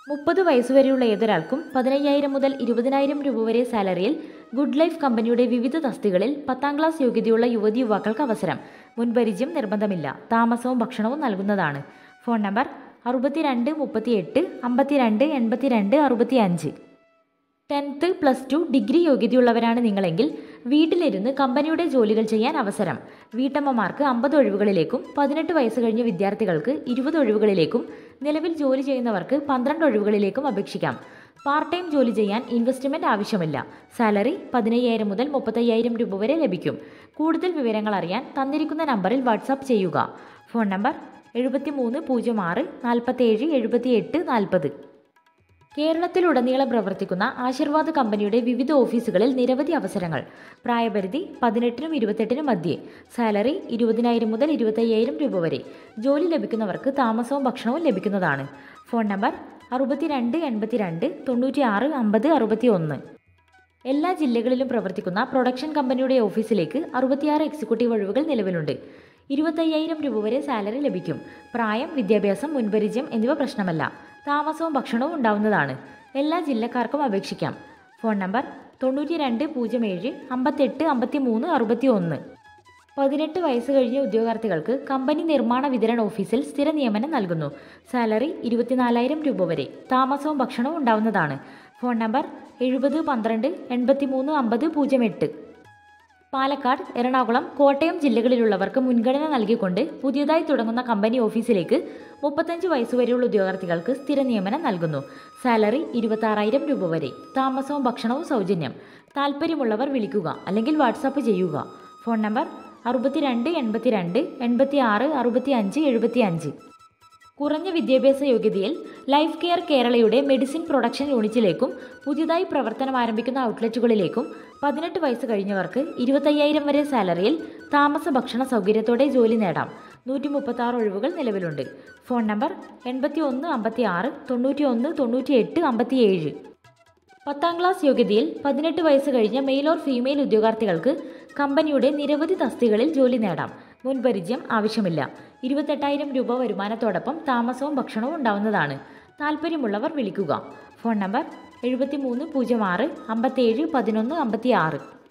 മുപ്പത് വയസ്സുവരെയുള്ള ഏതൊരാൾക്കും പതിനയ്യായിരം മുതൽ ഇരുപതിനായിരം രൂപ വരെ സാലറിയിൽ ഗുഡ് ലൈഫ് കമ്പനിയുടെ വിവിധ തസ്തികളിൽ പത്താം ക്ലാസ് യോഗ്യതയുള്ള യുവതി യുവാക്കൾക്ക് അവസരം മുൻപരിചയം നിർബന്ധമില്ല താമസവും ഭക്ഷണവും നൽകുന്നതാണ് ഫോൺ നമ്പർ അറുപത്തിരണ്ട് മുപ്പത്തിയെട്ട് അമ്പത്തിരണ്ട് എൺപത്തിരണ്ട് അറുപത്തി അഞ്ച് ടെൻത്ത് പ്ലസ് ടു ഡിഗ്രി യോഗ്യതയുള്ളവരാണ് നിങ്ങളെങ്കിൽ വീട്ടിലിരുന്ന് കമ്പനിയുടെ ജോലികൾ ചെയ്യാൻ അവസരം വീട്ടമ്മമാർക്ക് അമ്പത് ഒഴിവുകളിലേക്കും പതിനെട്ട് വയസ്സ് കഴിഞ്ഞ വിദ്യാർത്ഥികൾക്ക് ഇരുപത് ഒഴിവുകളിലേക്കും നിലവിൽ ജോലി ചെയ്യുന്നവർക്ക് പന്ത്രണ്ട് ഒഴിവുകളിലേക്കും അപേക്ഷിക്കാം പാർട്ട് ടൈം ജോലി ചെയ്യാൻ ഇൻവെസ്റ്റ്മെന്റ് ആവശ്യമില്ല സാലറി പതിനയ്യായിരം മുതൽ മുപ്പത്തയ്യായിരം രൂപ വരെ ലഭിക്കും കൂടുതൽ വിവരങ്ങൾ അറിയാൻ തന്നിരിക്കുന്ന നമ്പറിൽ വാട്സാപ്പ് ചെയ്യുക ഫോൺ നമ്പർ എഴുപത്തി മൂന്ന് പൂജ്യം ആറ് നാൽപ്പത്തേഴ് എഴുപത്തിയെട്ട് നാൽപ്പത് കേരളത്തിലുടനീളം പ്രവർത്തിക്കുന്ന ആശീർവാദ് കമ്പനിയുടെ വിവിധ ഓഫീസുകളിൽ നിരവധി അവസരങ്ങൾ പ്രായപരിധി പതിനെട്ടിനും ഇരുപത്തെട്ടിനും മധ്യേ സാലറി ഇരുപതിനായിരം മുതൽ ഇരുപത്തയ്യായിരം രൂപ വരെ ജോലി ലഭിക്കുന്നവർക്ക് താമസവും ഭക്ഷണവും ലഭിക്കുന്നതാണ് ഫോൺ നമ്പർ അറുപത്തിരണ്ട് എൺപത്തിരണ്ട് തൊണ്ണൂറ്റിയാറ് അമ്പത് അറുപത്തി ഒന്ന് എല്ലാ ജില്ലകളിലും പ്രവർത്തിക്കുന്ന പ്രൊഡക്ഷൻ കമ്പനിയുടെ ഓഫീസിലേക്ക് അറുപത്തിയാറ് എക്സിക്യൂട്ടീവ് ഒഴിവുകൾ നിലവിലുണ്ട് ഇരുപത്തയ്യായിരം രൂപ വരെ സാലറി ലഭിക്കും പ്രായം വിദ്യാഭ്യാസം മുൻപരിചയം എന്നിവ പ്രശ്നമല്ല താമസവും ഭക്ഷണവും ഉണ്ടാവുന്നതാണ് എല്ലാ ജില്ലക്കാർക്കും അപേക്ഷിക്കാം ഫോൺ നമ്പർ തൊണ്ണൂറ്റി രണ്ട് പൂജ്യം ഏഴ് അമ്പത്തെട്ട് അമ്പത്തി മൂന്ന് അറുപത്തി ഒന്ന് പതിനെട്ട് വയസ്സ് കഴിഞ്ഞ ഉദ്യോഗാർത്ഥികൾക്ക് കമ്പനി നിർമ്മാണ വിതരണ ഓഫീസിൽ സ്ഥിര നിയമനം നൽകുന്നു സാലറി ഇരുപത്തിനാലായിരം രൂപ വരെ താമസവും ഭക്ഷണവും ഉണ്ടാവുന്നതാണ് ഫോൺ നമ്പർ എഴുപത് പന്ത്രണ്ട് എൺപത്തി മൂന്ന് അമ്പത് പൂജ്യം എട്ട് പാലക്കാട് എറണാകുളം കോട്ടയം ജില്ലകളിലുള്ളവർക്ക് മുൻഗണന നൽകിക്കൊണ്ട് പുതിയതായി തുടങ്ങുന്ന കമ്പനി ഓഫീസിലേക്ക് മുപ്പത്തഞ്ച് വയസ്സുവരെയുള്ള ഉദ്യോഗാർത്ഥികൾക്ക് സ്ഥിര നിയമനം നൽകുന്നു സാലറി ഇരുപത്താറായിരം രൂപ വരെ താമസവും ഭക്ഷണവും സൗജന്യം താല്പര്യമുള്ളവർ വിളിക്കുക അല്ലെങ്കിൽ വാട്സാപ്പ് ചെയ്യുക ഫോൺ നമ്പർ അറുപത്തിരണ്ട് എൺപത്തിരണ്ട് എൺപത്തി ആറ് അറുപത്തി അഞ്ച് എഴുപത്തി അഞ്ച് കുറഞ്ഞ വിദ്യാഭ്യാസ യോഗ്യതയിൽ ലൈഫ് കെയർ കേരളയുടെ മെഡിസിൻ പ്രൊഡക്ഷൻ യൂണിറ്റിലേക്കും പുതിയതായി പ്രവർത്തനം ആരംഭിക്കുന്ന ഔട്ട്ലെറ്റുകളിലേക്കും പതിനെട്ട് വയസ്സ് കഴിഞ്ഞവർക്ക് ഇരുപത്തയ്യായിരം വരെ സാലറിയിൽ താമസ ഭക്ഷണ സൗകര്യത്തോടെ ജോലി നേടാം നൂറ്റി മുപ്പത്തി ആറ് ഒഴിവുകൾ നിലവിലുണ്ട് ഫോൺ നമ്പർ എൺപത്തി ഒന്ന് അമ്പത്തി ആറ് തൊണ്ണൂറ്റി ഒന്ന് തൊണ്ണൂറ്റി എട്ട് അമ്പത്തി ഏഴ് പത്താം ക്ലാസ് യോഗ്യതയിൽ പതിനെട്ട് വയസ്സ് കഴിഞ്ഞ മെയിൽ ഓർ ഫീമെയിൽ ഉദ്യോഗാർത്ഥികൾക്ക് കമ്പനിയുടെ നിരവധി തസ്തികളിൽ ജോലി നേടാം മുൻപരിചയം ആവശ്യമില്ല ഇരുപത്തെട്ടായിരം രൂപ വരുമാനത്തോടൊപ്പം താമസവും ഭക്ഷണവും ഉണ്ടാവുന്നതാണ് താല്പര്യമുള്ളവർ വിളിക്കുക ഫോൺ നമ്പർ എഴുപത്തി മൂന്ന് പൂജ്യം ആറ് അമ്പത്തേഴ് പതിനൊന്ന് അമ്പത്തി ആറ്